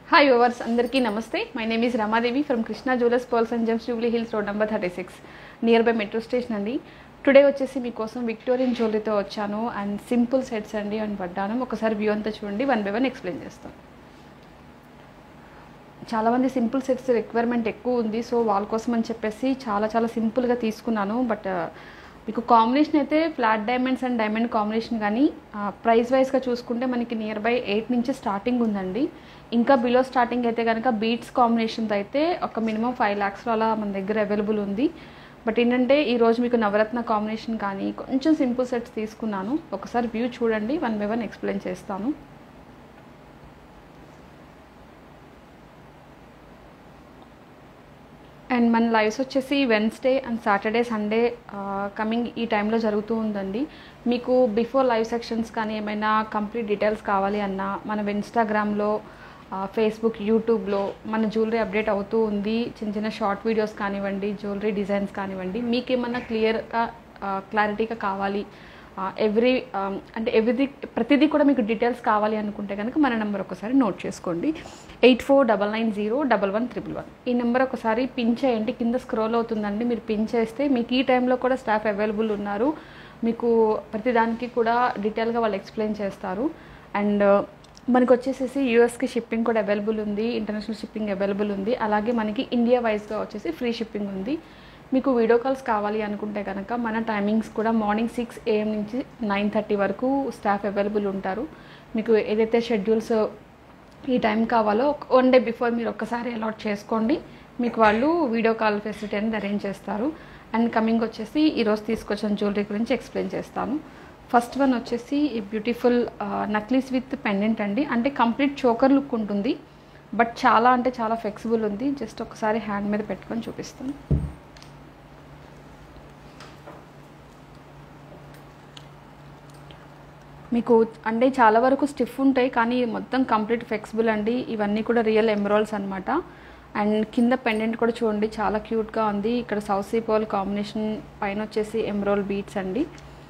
Hi ఓవర్స్ అందరికీ నమస్తే my name is Ramadevi from Krishna jewellers pearls and gems Jubilee Hills road number thirty six near by metro station అండి today వచ్చేసి మీకోసం విక్టోరియన్ జ్యువెలరీతో వచ్చాను అండ్ సింపుల్ సెట్స్ అండి అండ్ పడ్డాను ఒకసారి వ్యూ అంతా చూడండి వన్ బై వన్ ఎక్స్ప్లెయిన్ చేస్తాను చాలామంది సింపుల్ సెట్స్ రిక్వైర్మెంట్ ఎక్కువ ఉంది సో వాళ్ళ కోసం అని చెప్పేసి చాలా చాలా సింపుల్గా తీసుకున్నాను బట్ మీకు కాంబినేషన్ అయితే flat diamonds and diamond combination కానీ ప్రైస్ వైజ్గా చూసుకుంటే మనకి నియర్ బై ఎయిట్ నుంచి స్టార్టింగ్ ఉందండి ఇంకా బిలో స్టార్టింగ్ అయితే కనుక బీట్స్ కాంబినేషన్తో అయితే ఒక మినిమం ఫైవ్ ల్యాక్స్లో అలా మన దగ్గర అవైలబుల్ ఉంది బట్ ఏంటంటే ఈరోజు మీకు నవరత్న కాంబినేషన్ కానీ కొంచెం సింపుల్ సెట్స్ తీసుకున్నాను ఒకసారి వ్యూ చూడండి వన్ బై వన్ ఎక్స్ప్లెయిన్ చేస్తాను అండ్ మన లైవ్స్ వచ్చేసి Wednesday and Saturday Sunday coming ఈ టైంలో జరుగుతూ ఉందండి మీకు బిఫోర్ లైవ్ సెక్షన్స్ కానీ ఏమైనా కంప్లీట్ డీటెయిల్స్ కావాలి అన్నా మన ఇన్స్టాగ్రామ్లో ఫేస్బుక్ యూట్యూబ్లో మన జ్యువెలరీ అప్డేట్ అవుతూ ఉంది చిన్న చిన్న షార్ట్ వీడియోస్ కానివ్వండి జ్యువెలరీ డిజైన్స్ కానివ్వండి మీకు ఏమన్నా క్లియర్గా క్లారిటీగా కావాలి ఎవ్రీ అంటే ఎవ్రీది ప్రతిదీ కూడా మీకు డీటెయిల్స్ కావాలి అనుకుంటే కనుక మన నెంబర్ ఒకసారి నోట్ చేసుకోండి eight four double nine zero double one triple one ఈ నెంబర్ ఒకసారి పిన్ చేయండి కింద స్క్రోల్ అవుతుందండి మీరు పిన్ చేస్తే మీకు ఈ టైంలో కూడా స్టాఫ్ అవైలబుల్ ఉన్నారు మీకు ప్రతిదానికి కూడా డీటెయిల్గా వాళ్ళు ఎక్స్ప్లెయిన్ చేస్తారు అండ్ మనకు వచ్చేసేసి యూఎస్కి షిప్పింగ్ కూడా అవైలబుల్ ఉంది ఇంటర్నేషనల్ షిప్పింగ్ అవైలబుల్ ఉంది అలాగే మనకి ఇండియా వైజ్గా వచ్చేసి ఫ్రీ షిప్పింగ్ ఉంది మీకు వీడియో కాల్స్ కావాలి అనుకుంటే కనుక మన టైమింగ్స్ కూడా మార్నింగ్ సిక్స్ ఏఎం నుంచి నైన్ థర్టీ వరకు స్టాఫ్ అవైలబుల్ ఉంటారు మీకు ఏదైతే షెడ్యూల్స్ ఈ టైం కావాలో వన్ డే బిఫోర్ మీరు ఒక్కసారి అలాట్ చేసుకోండి మీకు వాళ్ళు వీడియో కాల్ ఫెసిలిటీ అనేది అరేంజ్ చేస్తారు అండ్ కమింగ్ వచ్చేసి ఈరోజు తీసుకొచ్చిన జ్యువెలరీ గురించి ఎక్స్ప్లెయిన్ చేస్తాను ఫస్ట్ వన్ వచ్చేసి ఈ బ్యూటిఫుల్ నక్లీస్ విత్ పెండెంట్ అండి అంటే కంప్లీట్ చోకర్ లుక్ ఉంటుంది బట్ చాలా అంటే చాలా ఫ్లెక్సిబుల్ ఉంది జస్ట్ ఒకసారి హ్యాండ్ మీద పెట్టుకొని చూపిస్తాను మీకు అంటే చాలా వరకు స్టిఫ్ ఉంటాయి కానీ మొత్తం కంప్లీట్ ఫ్లెక్సిబుల్ అండి ఇవన్నీ కూడా రియల్ ఎమరాల్స్ అనమాట అండ్ కింద పెండెంట్ కూడా చూడండి చాలా క్యూట్గా ఉంది ఇక్కడ సౌసీ పోల్ కాంబినేషన్ పైన వచ్చేసి ఎమరాల్ బీట్స్ అండి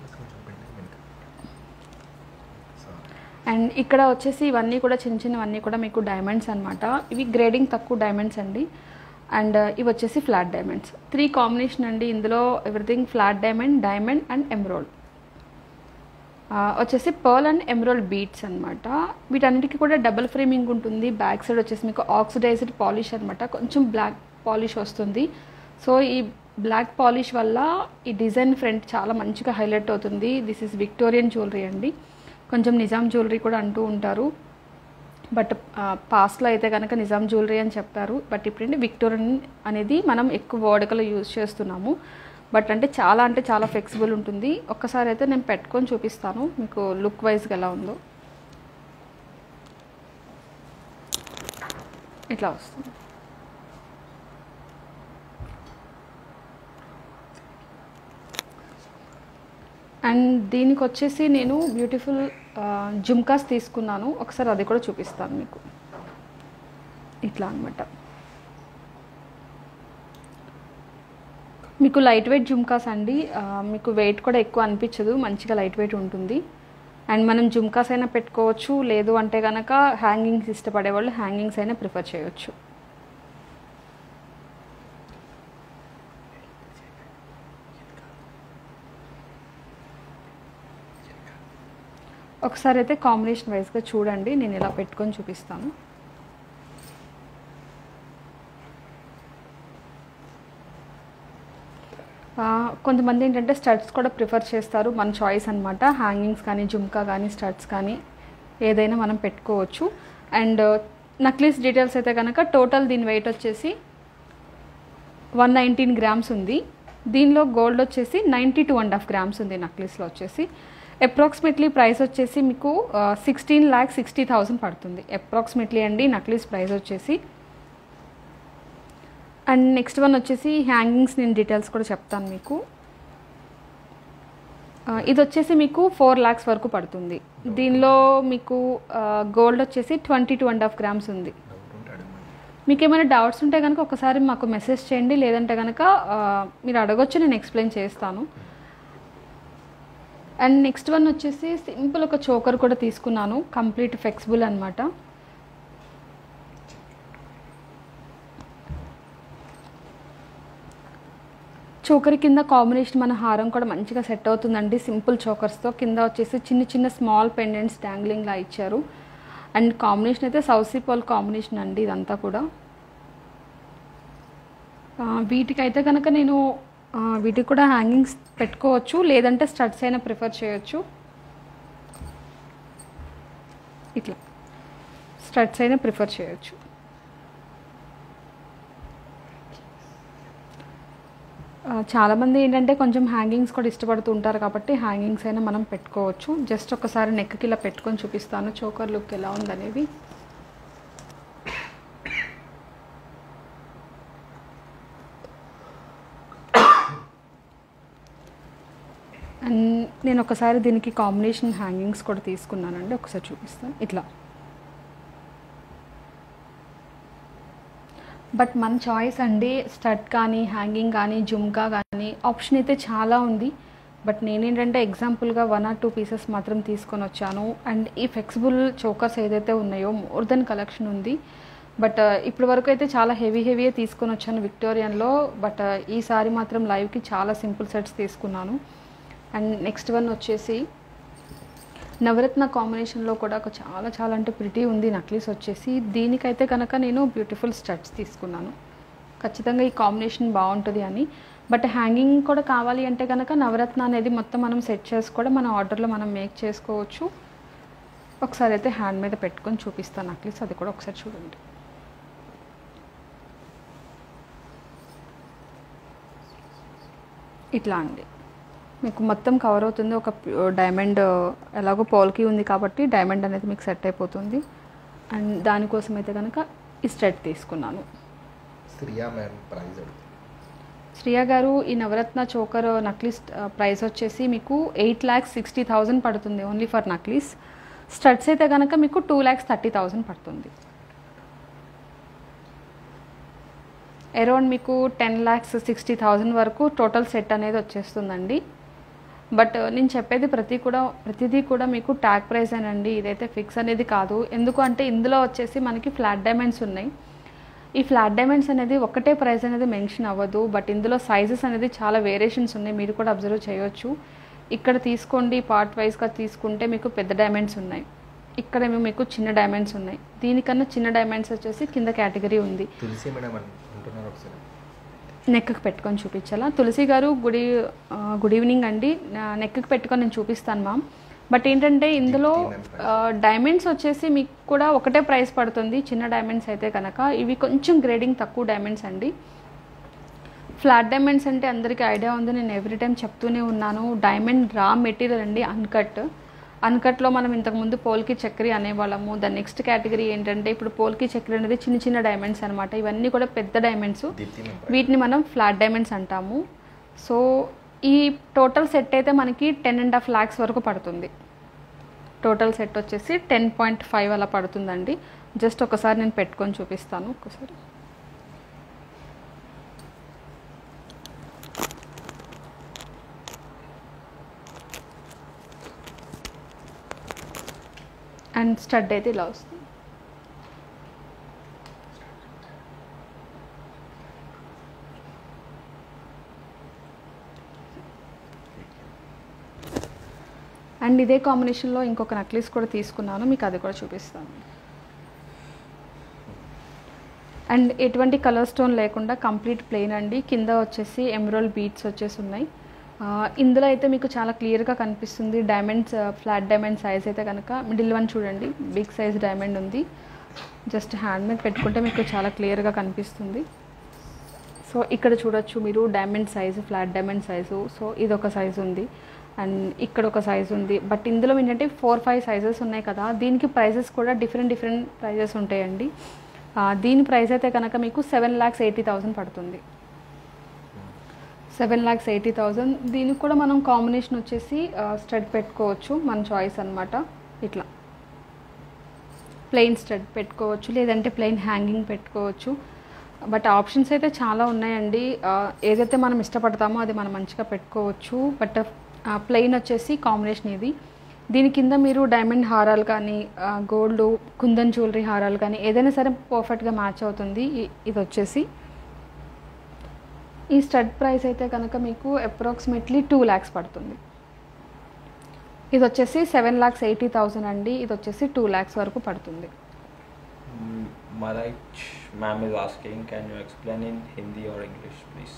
అండ్ ఇక్కడ వచ్చేసి ఇవన్నీ కూడా చిన్న చిన్నవన్నీ కూడా మీకు డైమండ్స్ అనమాట ఇవి గ్రేడింగ్ తక్కువ డైమండ్స్ అండి అండ్ ఇవి వచ్చేసి ఫ్లాట్ డైమండ్స్ త్రీ కాంబినేషన్ అండి ఇందులో everything flat diamond diamond and emerald వచ్చేసి పర్ల్ అండ్ ఎమరాల్డ్ బీట్స్ అనమాట వీటన్నిటికీ కూడా డబుల్ ఫ్రేమింగ్ ఉంటుంది బ్యాక్ సైడ్ వచ్చేసి మీకు ఆక్సిడైజ్డ్ పాలిష్ అనమాట కొంచెం బ్లాక్ పాలిష్ వస్తుంది సో ఈ బ్లాక్ పాలిష్ వల్ల ఈ డిజైన్ ఫ్రంట్ చాలా మంచిగా హైలైట్ అవుతుంది దిస్ ఇస్ విక్టోరియన్ జ్యువెలరీ అండి కొంచెం నిజాం జ్యువెలరీ కూడా అంటూ ఉంటారు బట్ పాస్ట్లో అయితే కనుక నిజాం జ్యువెలరీ అని చెప్తారు బట్ ఇప్పుడంటే విక్టోరియన్ అనేది మనం ఎక్కువ వాడుకలో యూజ్ చేస్తున్నాము బట్ అంటే చాలా అంటే చాలా ఫ్లెక్సిబుల్ ఉంటుంది ఒక్కసారి అయితే నేను పెట్టుకొని చూపిస్తాను మీకు లుక్ వైజ్గా ఎలా ఉందో ఇట్లా వస్తుంది అండ్ దీనికి వచ్చేసి నేను బ్యూటిఫుల్ జుమ్కాస్ తీసుకున్నాను ఒకసారి అది కూడా చూపిస్తాను మీకు ఇట్లా అనమాట మీకు లైట్ వెయిట్ జుమ్కాస్ అండి మీకు వెయిట్ కూడా ఎక్కువ అనిపించదు మంచిగా లైట్ వెయిట్ ఉంటుంది అండ్ మనం జుమ్కాస్ అయినా పెట్టుకోవచ్చు లేదు అంటే కనుక హ్యాంగింగ్స్ ఇష్టపడే వాళ్ళు హ్యాంగింగ్స్ అయినా ప్రిఫర్ చేయొచ్చు ఒకసారి అయితే కాంబినేషన్ వైజ్గా చూడండి నేను ఇలా పెట్టుకొని చూపిస్తాను కొంతమంది ఏంటంటే స్టడ్స్ కూడా ప్రిఫర్ చేస్తారు మన చాయిస్ అనమాట హ్యాంగింగ్స్ కానీ జుమ్కా కానీ స్టడ్స్ కానీ ఏదైనా మనం పెట్టుకోవచ్చు అండ్ నక్లీస్ డీటెయిల్స్ అయితే కనుక టోటల్ దీని వెయిట్ వచ్చేసి వన్ నైన్టీన్ గ్రామ్స్ ఉంది దీనిలో గోల్డ్ వచ్చేసి ninety two and half grams ఉంది నక్లీస్లో వచ్చేసి అప్రాక్సిమేట్లీ ప్రైస్ వచ్చేసి మీకు సిక్స్టీన్ ల్యాక్ సిక్స్టీ థౌసండ్ పడుతుంది అప్రాక్సిమేట్లీ అండి నక్లీస్ ప్రైస్ వచ్చేసి అండ్ నెక్స్ట్ వన్ వచ్చేసి హ్యాంగింగ్స్ నేను డీటెయిల్స్ కూడా చెప్తాను మీకు ఇది వచ్చేసి మీకు ఫోర్ ల్యాక్స్ వరకు పడుతుంది దీనిలో మీకు గోల్డ్ వచ్చేసి twenty two and half grams ఉంది మీకు ఏమైనా డౌట్స్ ఉంటే కనుక ఒకసారి మాకు మెసేజ్ చేయండి లేదంటే కనుక మీరు అడగొచ్చు నేను ఎక్స్ప్లెయిన్ చేస్తాను అండ్ నెక్స్ట్ వన్ వచ్చేసి సింపుల్ ఒక చోకర్ కూడా తీసుకున్నాను కంప్లీట్ ఫ్లెక్సిబుల్ అనమాట చోకర్ కింద కాంబినేషన్ మన హారం కూడా మంచిగా సెట్ అవుతుందండి సింపుల్ చోకర్స్తో కింద వచ్చేసి చిన్న చిన్న స్మాల్ పెండెంట్స్ డాంగ్లింగ్లా ఇచ్చారు అండ్ కాంబినేషన్ అయితే సౌసీ పోల్ కాంబినేషన్ అండి ఇదంతా కూడా ఆ, వీటికైతే కనుక నేను ఆ, వీటికి కూడా హ్యాంగింగ్స్ పెట్టుకోవచ్చు లేదంటే స్టడ్స్ అయినా ప్రిఫర్ చేయొచ్చు ఇట్లా స్టడ్స్ అయినా ప్రిఫర్ చేయొచ్చు ఆ, చాలామంది ఏంటంటే కొంచెం హ్యాంగింగ్స్ కూడా ఇష్టపడుతూ ఉంటారు కాబట్టి హ్యాంగింగ్స్ అయినా మనం పెట్టుకోవచ్చు జస్ట్ ఒకసారి నెక్కి ఇలా పెట్టుకొని చూపిస్తాను చోకర్ లుక్ ఎలా ఉందనేది అండ్ నేను ఒకసారి దీనికి కాంబినేషన్ హ్యాంగింగ్స్ కూడా తీసుకున్నానండి ఒకసారి చూపిస్తాను ఇట్లా బట్ మన చాయిస్ అండి స్టడ్ కానీ హ్యాంగింగ్ కానీ జుమ్కా కానీ ఆప్షన్ అయితే చాలా ఉంది బట్ నేనేంటంటే ఎగ్జాంపుల్గా వన్ ఆర్ టూ పీసెస్ మాత్రం తీసుకొని వచ్చాను అండ్ ఈ ఫ్లెక్సిబుల్ చోకర్స్ ఏదైతే ఉన్నాయో మోర్ దెన్ కలెక్షన్ ఉంది బట్ ఇప్పటి వరకు అయితే చాలా హెవీ హెవీయే తీసుకొని వచ్చాను విక్టోరియన్లో బట్ ఈసారి మాత్రం లైవ్కి చాలా సింపుల్ సెట్స్ తీసుకున్నాను అండ్ నెక్స్ట్ వన్ వచ్చేసి నవరత్న కాంబినేషన్లో కూడా ఒక చాలా చాలా అంటే ప్రిటీ ఉంది నక్లీస్ వచ్చేసి దీనికైతే కనుక నేను బ్యూటిఫుల్ స్టడ్స్ తీసుకున్నాను ఖచ్చితంగా ఈ కాంబినేషన్ బాగుంటుంది అని బట్ హ్యాంగింగ్ కూడా కావాలి అంటే కనుక నవరత్న అనేది మొత్తం మనం సెట్ చేసి కూడా మన ఆర్డర్లో మనం మేక్ చేసుకోవచ్చు ఒకసారి అయితే హ్యాండ్ మీద పెట్టుకొని చూపిస్తాను నక్లీస్ అది కూడా ఒకసారి చూడండి ఇట్లా అండి మీకు మొత్తం కవర్ అవుతుంది ఒక డైమండ్ ఎలాగో పోల్కి ఉంది కాబట్టి డైమండ్ అనేది మీకు సెట్ అయిపోతుంది అండ్ దానికోసం అయితే కనుక ఈ స్టెట్ తీసుకున్నాను శ్రియా మ్యామ్ ప్రైజ్ అడుగుతుంది శ్రియా గారు ఈ నవరత్న చోకర్ నక్లీస్ ప్రైస్ వచ్చేసి మీకు ఎయిట్ ల్యాక్స్ సిక్స్టీ థౌజండ్ పడుతుంది ఓన్లీ ఫర్ నక్లీస్ స్టడ్స్ అయితే కనుక మీకు టూ ల్యాక్స్ థర్టీ థౌజండ్ పడుతుంది అరౌండ్ మీకు టెన్ ల్యాక్స్ సిక్స్టీ థౌజండ్ వరకు టోటల్ సెట్ అనేది వచ్చేస్తుందండి బట్ నేను చెప్పేది ప్రతి కూడా ప్రతిదీ కూడా మీకు ట్యాగ్ ప్రైస్ అండి ఇదైతే ఫిక్స్ అనేది కాదు ఎందుకు అంటే ఇందులో వచ్చేసి మనకి ఫ్లాట్ డైమండ్స్ ఉన్నాయి ఈ ఫ్లాట్ డైమండ్స్ అనేది ఒకటే ప్రైస్ అనేది మెన్షన్ అవ్వదు బట్ ఇందులో సైజెస్ అనేది చాలా వేరియేషన్స్ ఉన్నాయి మీరు కూడా అబ్జర్వ్ చేయొచ్చు ఇక్కడ తీసుకోండి పార్ట్ వైజ్గా తీసుకుంటే మీకు పెద్ద డైమండ్స్ ఉన్నాయి ఇక్కడేమో మీకు చిన్న డైమండ్స్ ఉన్నాయి దీనికన్నా చిన్న డైమండ్స్ వచ్చేసి కింద కేటగిరీ ఉంది తులసి మేడం అని అంటున్నారు ఒకసారి నెక్కి పెట్టుకొని చూపించాలా తులసి గారు గుడ్ ఈ- ఆ, గుడ్ ఈవినింగ్ అండి నా- నెక్కి పెట్టుకొని నేను చూపిస్తాను మ్యామ్ బట్ ఏంటంటే ఇందులో ఆ, డైమండ్స్ వచ్చేసి మీకు కూడా ఒకటే ప్రైస్ పడుతుంది చిన్న డైమండ్స్ అయితే కనుక ఇవి కొంచెం గ్రేడింగ్ తక్కువ డైమండ్స్ అండి ఫ్లాట్ డైమండ్స్ అంటే అందరికీ ఐడియా ఉంది నేను ఎవ్రీ టైం చెప్తూనే ఉన్నాను డైమండ్ రా మెటీరియల్ అండి అన్కట్ అన్కట్లో మనం ఇంతకుముందు పోల్కి చక్రి అనేవాళ్ళము ద నెక్స్ట్ కేటగిరీ ఏంటంటే ఇప్పుడు పోల్కి చక్రి అనేది చిన్న చిన్న డైమండ్స్ అనమాట ఇవన్నీ కూడా పెద్ద డైమండ్స్ దీప్తి మ్యామ్ వీటిని మనం ఫ్లాట్ డైమండ్స్ అంటాము సో ఈ టోటల్ సెట్ అయితే మనకి టెన్ అండ్ హాఫ్ ల్యాక్స్ వరకు పడుతుంది టోటల్ సెట్ వచ్చేసి టెన్ పాయింట్ ఫైవ్ అలా పడుతుందండి జస్ట్ ఒకసారి నేను పెట్టుకొని చూపిస్తాను ఒకసారి అండ్ స్టడ్ అయితే ఇలా వస్తుంది అండ్ ఇదే కాంబినేషన్లో ఇంకొక నక్లీస్ కూడా తీసుకున్నాను మీకు అది కూడా చూపిస్తాను అండ్ ఎటువంటి కలర్ స్టోన్ లేకుండా కంప్లీట్ ప్లెయిన్ అండి కింద వచ్చేసి ఎమరల్ బీట్స్ వచ్చేసి ఉన్నాయి ఆ, ఇందులో అయితే మీకు చాలా క్లియర్గా కనిపిస్తుంది డైమండ్స్ ఫ్లాట్ డైమండ్ సైజ్ అయితే కనుక మిడిల్ వన్ చూడండి బిగ్ సైజ్ డైమండ్ ఉంది జస్ట్ హ్యాండ్ మీద పెట్టుకుంటే మీకు చాలా క్లియర్గా కనిపిస్తుంది సో ఇక్కడ చూడొచ్చు మీరు diamond size flat diamond size so ఇది ఒక సైజు ఉంది అండ్ ఇక్కడ ఒక సైజు ఉంది బట్ ఇందులో ఏంటంటే ఫోర్ ఫైవ్ సైజెస్ ఉన్నాయి కదా దీనికి ప్రైజెస్ కూడా డిఫరెంట్ డిఫరెంట్ ప్రైజెస్ ఉంటాయండి ఆ, దీని ప్రైస్ అయితే కనుక మీకు సెవెన్ ల్యాక్స్ ఎయిటీ థౌసండ్ పడుతుంది సెవెన్ ల్యాక్స్ ఎయిటీ థౌజండ్ దీనికి కూడా మనం కాంబినేషన్ వచ్చేసి స్టడ్ పెట్టుకోవచ్చు మన చాయిస్ అన్నమాట ఇట్లా ప్లెయిన్ స్టడ్ పెట్టుకోవచ్చు లేదంటే ప్లెయిన్ హ్యాంగింగ్ పెట్టుకోవచ్చు బట్ ఆప్షన్స్ అయితే చాలా ఉన్నాయండి ఆ, ఏదైతే మనం ఇష్టపడతామో అది మనం మంచిగా పెట్టుకోవచ్చు బట్ ప్లెయిన్ వచ్చేసి కాంబినేషన్ ఇది దీని కింద మీరు డైమండ్ హారాలు కానీ గోల్డ్ కుందన్ జ్యువెలరీ హారాలు కానీ ఏదైనా సరే పర్ఫెక్ట్గా మ్యాచ్ అవుతుంది ఇ- ఇది వచ్చేసి ఈ స్టడ్ ప్రైస్ అయితే కనుక మీకు అప్రాక్సిమేట్లీ టూ ల్యాక్స్ పడుతుంది ఇది వచ్చేసి సెవెన్ ల్యాక్స్ ఎయిటీ థౌసండ్ అండి ఇది వచ్చేసి టూ ల్యాక్స్ వరకు పడుతుంది Mm, Maraj ma'am is asking, can you explain in Hindi or English, please?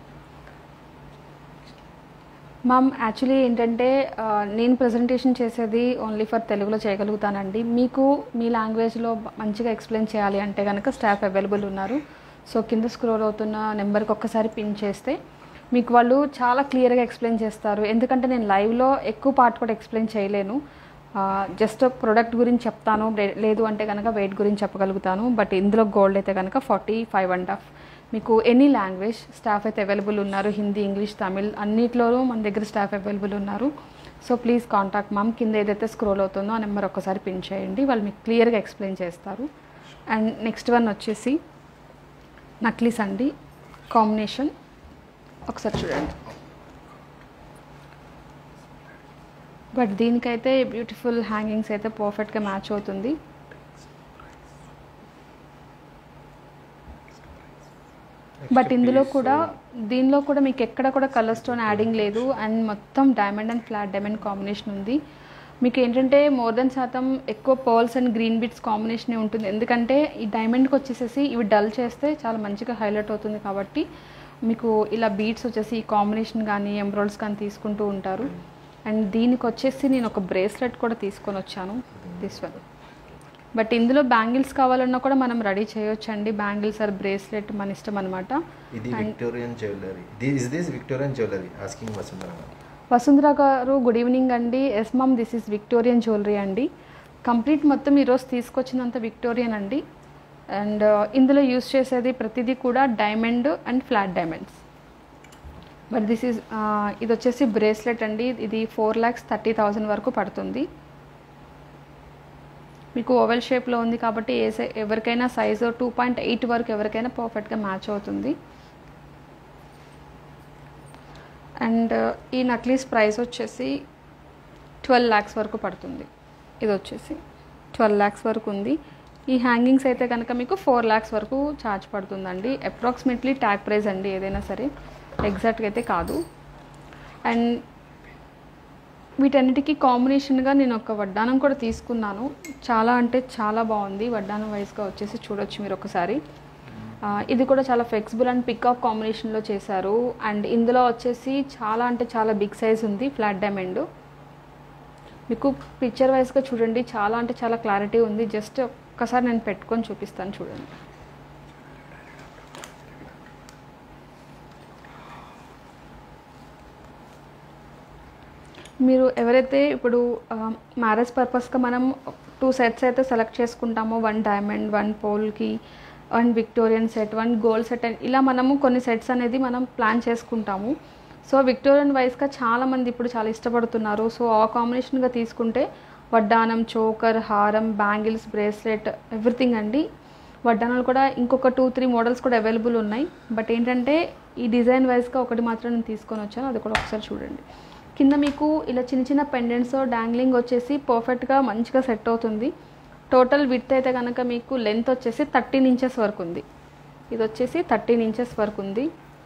Ma'am actually ఏంటంటే ఆ, నేను ప్రజెంటేషన్ చేసేది ఓన్లీ ఫర్ తెలుగులో చేయగలుగుతానండి మీకు మీ లాంగ్వేజ్లో మంచిగా ఎక్స్ప్లెయిన్ చేయాలి అంటే కనుక స్టాఫ్ అవైలబుల్ ఉన్నారు సో కింద స్క్రోల్ అవుతున్న నెంబర్కి ఒక్కసారి పిన్ చేస్తే మీకు వాళ్ళు చాలా క్లియర్గా ఎక్స్ప్లెయిన్ చేస్తారు ఎందుకంటే నేను లైవ్లో ఎక్కువ పార్ట్ కూడా ఎక్స్ప్లెయిన్ చేయలేను జస్ట్ ప్రొడక్ట్ గురించి చెప్తాను లే- లేదు అంటే కనుక వెయిట్ గురించి చెప్పగలుగుతాను బట్ ఇందులో గోల్డ్ అయితే కనుక ఫార్టీ ఫైవ్ అండ్ హాఫ్ మీకు ఎనీ లాంగ్వేజ్ స్టాఫ్ అయితే అవైలబుల్ ఉన్నారు హిందీ ఇంగ్లీష్ తమిళ్ అన్నిట్లోనూ మన దగ్గర స్టాఫ్ అవైలబుల్ ఉన్నారు సో ప్లీజ్ కాంటాక్ట్ మామ్ కింద ఏదైతే స్క్రోల్ అవుతుందో ఆ నెంబర్ ఒక్కసారి పిన్ చేయండి వాళ్ళు మీకు క్లియర్గా ఎక్స్ప్లెయిన్ చేస్తారు అండ్ నెక్స్ట్ వన్ వచ్చేసి నక్లీస్ అండి కాంబినేషన్ ఒకసారి చూడండి బట్ దీనికైతే బ్యూటిఫుల్ హ్యాంగింగ్స్ అయితే పర్ఫెక్ట్గా మ్యాచ్ అవుతుంది బట్ ఇందులో కూడా దీనిలో కూడా మీకు ఎక్కడ కూడా కలర్ స్టోన్ యాడింగ్ లేదు అండ్ మొత్తం diamond and flat diamond combination ఉంది మీకు ఏంటంటే మోర్ దెన్ శాతం ఎక్కువ pearls and green bits combination ఉంటుంది ఎందుకంటే ఈ డైమండ్కి వచ్చేసేసి ఇవి డల్ చేస్తే చాలా మంచిగా హైలైట్ అవుతుంది కాబట్టి మీకు ఇలా బీట్స్ వచ్చేసి ఈ కాంబినేషన్ కానీ ఎంబ్రాయిడ్స్ కానీ తీసుకుంటూ ఉంటారు అండ్ దీనికి వచ్చేసి నేను ఒక బ్రేస్లెట్ కూడా తీసుకొని వచ్చాను దిస్ వన్ బట్ ఇందులో బ్యాంగిల్స్ కావాలన్నా కూడా మనం రెడీ చేయొచ్చండి బ్యాంగిల్స్ ఆర్ బ్రేస్లెట్ మన ఇష్టం అనమాట ఇది And- Victorian jewellery this this Victorian jewellery asking Vasundhara Vasundhara garu good evening అండి yes ma'am this is Victorian jewellery అండి కంప్లీట్ మొత్తం ఈరోజు తీసుకొచ్చినంత విక్టోరియన్ అండి అండ్ ఇందులో యూస్ చేసేది ప్రతిదీ కూడా diamond and flat diamonds but this is ఇది వచ్చేసి బ్రేస్లెట్ అండి ఇది ఫోర్ ల్యాక్స్ థర్టీ థౌజండ్ వరకు పడుతుంది మీకు ఓవెల్ షేప్లో ఉంది కాబట్టి ఏ సై ఎవరికైనా సైజు టూ పాయింట్ ఎయిట్ వరకు ఎవరికైనా పర్ఫెక్ట్గా మ్యాచ్ అవుతుంది అండ్ ఈ నక్లీస్ ప్రైస్ వచ్చేసి ట్వెల్వ్ ల్యాక్స్ వరకు పడుతుంది ఇది వచ్చేసి ట్వెల్వ్ ల్యాక్స్ వరకు ఉంది ఈ హ్యాంగింగ్స్ అయితే కనుక మీకు ఫోర్ ల్యాక్స్ వరకు ఛార్జ్ పడుతుందండి అప్రాక్సిమేట్లీ ట్యాగ్ ప్రైస్ అండి ఏదైనా సరే ఎగ్జాక్ట్గా అయితే కాదు అండ్ వీటన్నిటికీ కాంబినేషన్గా నేను ఒక వడ్డానం కూడా తీసుకున్నాను చాలా అంటే చాలా బాగుంది వడ్డానం వైజ్గా వచ్చేసి చూడొచ్చు మీరు ఒకసారి ఆ, ఇది కూడా చాలా ఫ్లెక్సిబుల్ అండ్ పికాక్ కాంబినేషన్లో చేశారు అండ్ ఇందులో వచ్చేసి చాలా అంటే చాలా బిగ్ సైజ్ ఉంది ఫ్లాట్ డైమండ్ మీకు పిక్చర్ వైజ్గా చూడండి చాలా అంటే చాలా క్లారిటీ ఉంది జస్ట్ ఒక్కసారి నేను పెట్టుకొని చూపిస్తాను చూడండి మీరు ఎవరైతే ఇప్పుడు మ్యారేజ్ పర్పస్గా మనం టూ సెట్స్ అయితే సెలెక్ట్ చేసుకుంటామో one diamond one polki one Victorian set one gold set and ఇలా మనము కొన్ని సెట్స్ అనేది మనం ప్లాన్ చేసుకుంటాము సో విక్టోరియన్ వైస్గా చాలామంది ఇప్పుడు చాలా ఇష్టపడుతున్నారు సో ఆ కాంబినేషన్గా తీసుకుంటే వడ్డానం చోకర్ హారం బ్యాంగిల్స్ బ్రేస్లెట్ ఎవ్రీథింగ్ అండి వడ్డానాలు కూడా ఇంకొక టూ త్రీ మోడల్స్ కూడా అవైలబుల్ ఉన్నాయి బట్ ఏంటంటే ఈ డిజైన్ వైజ్గా ఒకటి మాత్రం నేను తీసుకొని వచ్చాను అది కూడా ఒకసారి చూడండి కింద మీకు ఇలా చిన్న చిన్న పెండెంట్స్ డాంగ్లింగ్ వచ్చేసి పర్ఫెక్ట్గా మంచిగా సెట్ అవుతుంది టోటల్ విత్ అయితే కనుక మీకు లెంత్ వచ్చేసి థర్టీన్ ఇంచెస్ వరకు ఉంది ఇది వచ్చేసి థర్టీన్ ఇంచెస్ వరకు ఉంది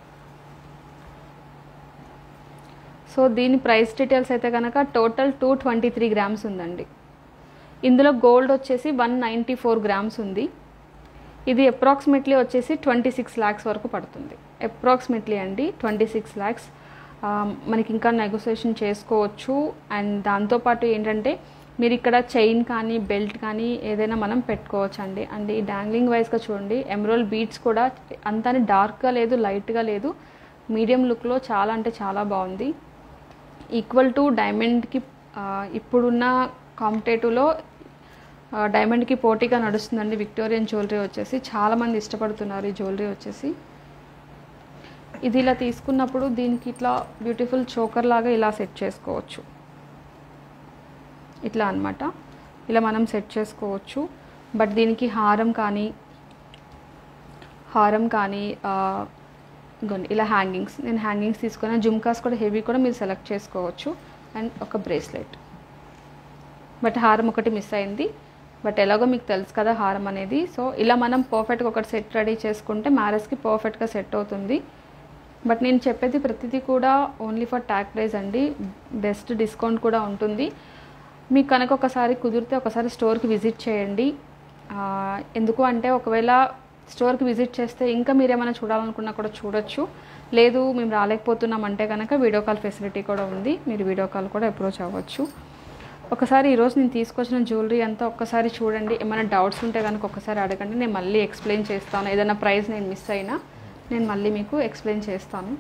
సో దీని ప్రైస్ డీటెయిల్స్ అయితే కనుక total two twenty three grams ఉందండి ఇందులో గోల్డ్ వచ్చేసి వన్ నైంటీ ఫోర్ గ్రామ్స్ ఉంది ఇది అప్రాక్సిమేట్లీ వచ్చేసి ట్వంటీ సిక్స్ ల్యాక్స్ వరకు పడుతుంది అప్రాక్సిమేట్లీ అండి ట్వంటీ సిక్స్ ల్యాక్స్ మనకి ఇంకా నెగోసియేషన్ చేసుకోవచ్చు అండ్ దాంతోపాటు ఏంటంటే మీరు ఇక్కడ చైన్ కానీ బెల్ట్ కానీ ఏదైనా మనం పెట్టుకోవచ్చు అండి అండ్ ఈ డాంగ్లింగ్ వైజ్గా చూడండి ఎమరోల్ బీట్స్ కూడా అంతా డార్క్గా లేదు లైట్గా లేదు మీడియం లుక్లో చాలా అంటే చాలా బాగుంది ఈక్వల్ టు డైమండ్కి ఇప్పుడున్న కాంపిటేటివ్లో డైమండ్కి పోటీగా నడుస్తుందండి విక్టోరియన్ జ్యువెలరీ వచ్చేసి చాలామంది ఇష్టపడుతున్నారు ఈ జ్యువెలరీ వచ్చేసి ఇది ఇలా తీసుకున్నప్పుడు దీనికి ఇట్లా బ్యూటిఫుల్ చోకర్ లాగా ఇలా సెట్ చేసుకోవచ్చు ఇట్లా అన్నమాట ఇలా మనం సెట్ చేసుకోవచ్చు బట్ దీనికి హారం కానీ హారం కానీ ఆ, ఇదిగోండి ఇలా హ్యాంగింగ్స్ నేను హ్యాంగింగ్స్ తీసుకున్న జుమ్కాస్ కూడా హెవీ కూడా మీరు సెలెక్ట్ చేసుకోవచ్చు అండ్ ఒక బ్రేస్లెట్ బట్ హారం ఒకటి మిస్ అయింది బట్ ఎలాగో మీకు తెలుసు కదా హారం అనేది సో ఇలా మనం పర్ఫెక్ట్గా ఒకటి సెట్ రెడీ చేసుకుంటే మ్యారేజ్కి పర్ఫెక్ట్గా సెట్ అవుతుంది బట్ నేను చెప్పేది ప్రతిదీ కూడా ఓన్లీ ఫర్ ట్యాగ్ ప్రైస్ అండి బెస్ట్ డిస్కౌంట్ కూడా ఉంటుంది మీకు కనుక ఒకసారి కుదిరితే ఒకసారి స్టోర్కి విజిట్ చేయండి ఆ, ఎందుకు అంటే ఒకవేళ స్టోర్కి విజిట్ చేస్తే ఇంకా మీరు ఏమైనా చూడాలనుకున్నా కూడా చూడొచ్చు లేదు మేము రాలేకపోతున్నాం అంటే కనుక వీడియో కాల్ ఫెసిలిటీ కూడా ఉంది మీరు వీడియో కాల్ కూడా అప్రోచ్ అవ్వచ్చు ఒకసారి ఈరోజు నేను తీసుకొచ్చిన జ్యువెలరీ అంతా ఒక్కసారి చూడండి ఏమైనా డౌట్స్ ఉంటే కనుక ఒక్కసారి అడగండి నేను మళ్ళీ ఎక్స్ప్లెయిన్ చేస్తాను ఏదైనా ప్రైస్ నేను మిస్ అయినా నేను మళ్ళీ మీకు ఎక్స్ప్లెయిన్ చేస్తాను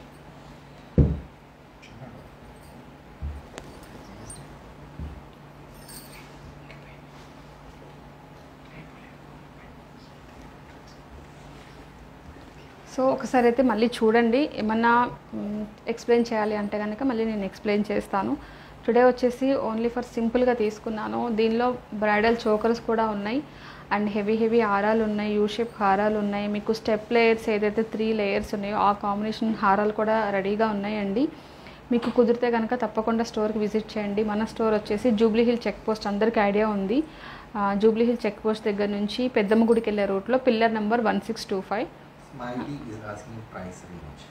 సో ఒకసారి అయితే మళ్ళీ చూడండి ఏమన్నా ఎక్స్ప్లెయిన్ చేయాలి అంటే కనుక మళ్ళీ నేను ఎక్స్ప్లెయిన్ చేస్తాను టుడే వచ్చేసి ఓన్లీ ఫర్ సింపుల్గా తీసుకున్నాను దీనిలో బ్రైడల్ చోకర్స్ కూడా ఉన్నాయి అండ్ హెవీ హెవీ హారాలు ఉన్నాయి యూ షేప్ హారాలు ఉన్నాయి మీకు స్టెప్ లేయర్స్ ఏదైతే త్రీ లేయర్స్ ఉన్నాయో ఆ కాంబినేషన్ హారాలు కూడా రెడీగా ఉన్నాయండి మీకు కుదిరితే కనుక తప్పకుండా స్టోర్కి విజిట్ చేయండి మన స్టోర్ వచ్చేసి జూబ్లీ హిల్ చెక్ పోస్ట్ అందరికీ ఐడియా ఉంది ఆ, జూబ్లీ హిల్ చెక్ పోస్ట్ దగ్గర నుంచి పెద్దమ్మ గుడికి వెళ్ళే రూట్లో pillar number one six two five Smiley is asking price range.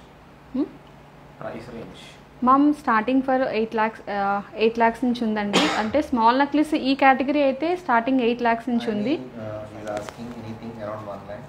Price range. Ma'am starting for eight lakhs eight lakhs నుంచి ఉందండి అంటే స్మాల్ నక్లీస్ ఈ కేటగిరీ అయితే స్టార్టింగ్ ఎయిట్ ల్యాక్స్ నుంచి I ఉంది mean, uh, he's asking anything around one lakh.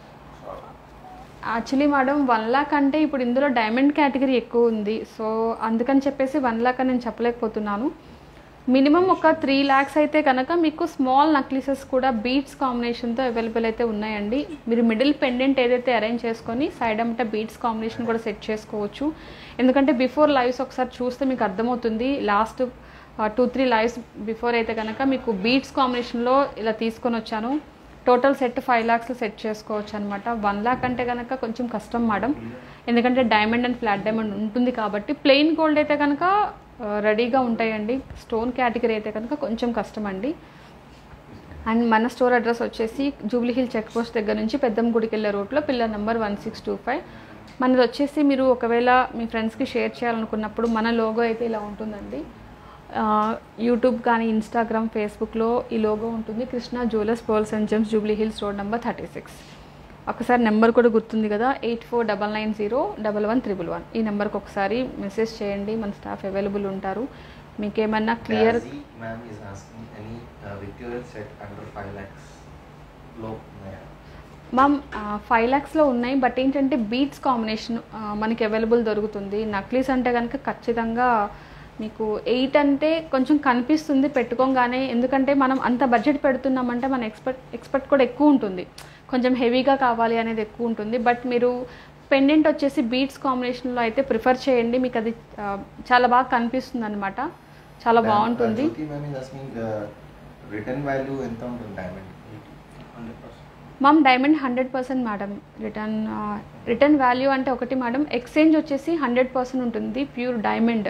Actually madam one lakh అంటే ఇప్పుడు ఇందులో డైమండ్ కేటగిరీ ఎక్కువ ఉంది సో అందుకని చెప్పేసి వన్ లాక్ అని నేను చెప్పలేకపోతున్నాను మినిమం ఒక త్రీ ల్యాక్స్ అయితే కనుక మీకు స్మాల్ నక్లీసెస్ కూడా బీట్స్ కాంబినేషన్తో అవైలబుల్ అయితే ఉన్నాయండి మీరు మిడిల్ పెండెంట్ ఏదైతే అరేంజ్ చేసుకొని సైడ్ అమ్మట బీట్స్ కాంబినేషన్ కూడా సెట్ చేసుకోవచ్చు ఎందుకంటే బిఫోర్ లైవ్స్ ఒకసారి చూస్తే మీకు అర్థమవుతుంది last two three lives before అయితే కనుక మీకు బీట్స్ కాంబినేషన్లో ఇలా తీసుకొని వచ్చాను total set five lakhs set చేసుకోవచ్చు అనమాట వన్ ల్యాక్ అంటే కనుక కొంచెం కష్టం మేడం ఎందుకంటే డైమండ్ అండ్ ఫ్లాట్ డైమండ్ ఉంటుంది కాబట్టి ప్లెయిన్ గోల్డ్ అయితే కనుక రెడీగా ఉంటాయండి స్టోన్ కేటగిరీ అయితే కనుక కొంచెం కష్టం అండి అండ్ మన స్టోర్ అడ్రస్ వచ్చేసి జూబ్లీ హిల్ చెక్ పోస్ట్ దగ్గర నుంచి పెద్దమ్మ గుడికి వెళ్ళే రూట్లో pillar number one six two five మనది వచ్చేసి మీరు ఒకవేళ మీ ఫ్రెండ్స్కి షేర్ చేయాలనుకున్నప్పుడు మన లోగో అయితే ఇలా ఉంటుందండి ఆ, యూట్యూబ్ కానీ ఇన్స్టాగ్రామ్ ఫేస్బుక్లో ఈ లోగో ఉంటుంది Krishna jewellers pearls and gems Jubilee Hills road number thirty six ఒకసారి నెంబర్ కూడా గుర్తుంది కదా eight four double nine zero double one triple one ఈ నెంబర్కి ఒకసారి మెసేజ్ చేయండి మన స్టాఫ్ అవైలబుల్ ఉంటారు మీకు ఏమన్నా clear Daisy ma'am is asking any uh, Victorian set under five lakhs. Low. Yeah. Ma'am five ల్యాక్స్లో ఉన్నాయి బట్ ఏంటంటే బీట్స్ కాంబినేషన్ మనకి అవైలబుల్ దొరుకుతుంది నక్లీస్ అంటే కనుక ఖచ్చితంగా మీకు ఎయిట్ అంటే కొంచెం కనిపిస్తుంది పెట్టుకోగానే ఎందుకంటే మనం అంత బడ్జెట్ పెడుతున్నామంటే మన ఎక్స్పెక్ట్ ఎక్స్పెక్ట్ కూడా ఎక్కువ ఉంటుంది కొంచెం హెవీగా కావాలి అనేది ఎక్కువ ఉంటుంది బట్ మీరు పెండెంట్ వచ్చేసి బీట్స్ కాంబినేషన్లో అయితే ప్రిఫర్ చేయండి మీకు అది ఆ, చాలా బాగా కనిపిస్తుంది అనమాట చాలా Ma'am, బాగుంటుంది uh, Jyoti ma'am is asking uh, return value ఎంత ఉంటుంది diamond? 100%. Ma'am diamond hundred percent madam return return value అంటే ఒకటి మేడం ఎక్స్చేంజ్ వచ్చేసి హండ్రెడ్ పర్సెంట్ ఉంటుంది ప్యూర్ డైమండ్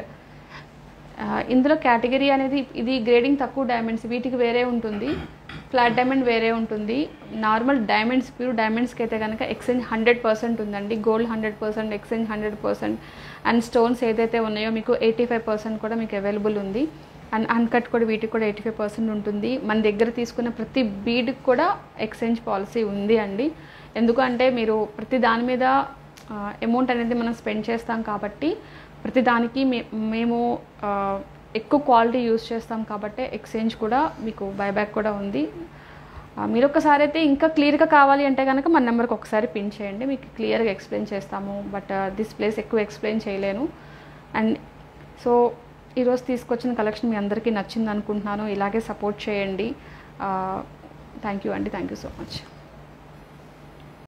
ఇందులో కేటగిరీ అనేది ఇది గ్రేడింగ్ తక్కువ డైమండ్స్ వీటికి వేరే ఉంటుంది ఫ్లాట్ డైమండ్ వేరే ఉంటుంది నార్మల్ డైమండ్స్ ప్యూర్ డైమండ్స్కి అయితే కనుక ఎక్స్చేంజ్ హండ్రెడ్ పర్సెంట్ ఉందండి gold hundred percent exchange hundred percent and stones ఏదైతే ఉన్నాయో మీకు ఎయిటీ ఫైవ్ పర్సెంట్ కూడా మీకు అవైలబుల్ ఉంది అండ్ అన్కట్ కూడా వీటికి కూడా ఎయిటీ ఫైవ్ పర్సెంట్ ఉంటుంది మన దగ్గర తీసుకున్న ప్రతి బీడ్కి కూడా ఎక్స్చేంజ్ పాలసీ ఉంది అండి ఎందుకంటే మీరు ప్రతి దాని మీద అమౌంట్ అనేది మనం స్పెండ్ చేస్తాం కాబట్టి ప్రతి దానికి మే- మేము ఆ, ఎక్కువ క్వాలిటీ యూస్ చేస్తాం కాబట్టి ఎక్స్చేంజ్ కూడా మీకు బైబ్యాక్ కూడా ఉంది ఆ, మీరు ఒకసారి అయితే ఇంకా క్లియర్గా కావాలి అంటే కనుక మన నెంబర్కి ఒకసారి పిన్ చేయండి మీకు క్లియర్గా ఎక్స్ప్లెయిన్ చేస్తాము బట్ దిస్ ప్లేస్ ఎక్కువ ఎక్స్ప్లెయిన్ చేయలేను అండ్ సో ఈరోజు తీసుకొచ్చిన కలెక్షన్ మీ అందరికీ నచ్చింది అనుకుంటున్నాను ఇలాగే సపోర్ట్ చేయండి థ్యాంక్ యూ అండి థ్యాంక్ యూ సో మచ్